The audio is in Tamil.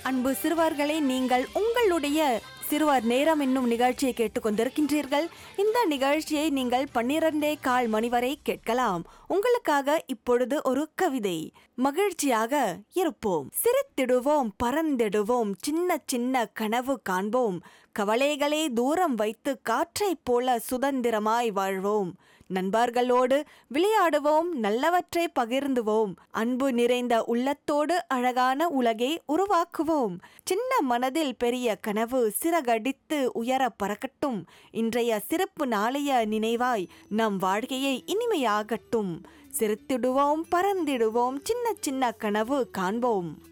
அன்பு சிறுவர்களே நீங்கள் உங்களுடைய சிறுவர் நேரம் என்னும் நிகழ்ச்சியை கேட்டுக்கொண்டிருக்கின்றீர்கள் இந்த நிகழ்ச்சியை நீங்கள் பன்னிரண்டே கால் மணி வரை கேட்கலாம் உங்களுக்காக இப்பொழுது ஒரு கவிதை மகிழ்ச்சியாக இருப்போம் சிரித்திடுவோம் பறந்திடுவோம் சின்ன சின்ன கனவு காண்போம் கவலைகளை தூரம் வைத்து காற்றைப் போல சுதந்திரமாய் வாழ்வோம் நண்பர்களோடு விளையாடுவோம் நல்லவற்றை பகிர்ந்துவோம் அன்பு நிறைந்த உள்ளத்தோடு அழகான உலகை உருவாக்குவோம் சின்ன மனதில் பெரிய கனவு சிறகடித்து உயர பறக்கட்டும் இன்றைய சிறப்பு நாளைய நினைவாய் நம் வாழ்க்கையை இனிமையாகட்டும் சிரித்திடுவோம் பறந்திடுவோம் சின்ன சின்ன கனவு காண்போம்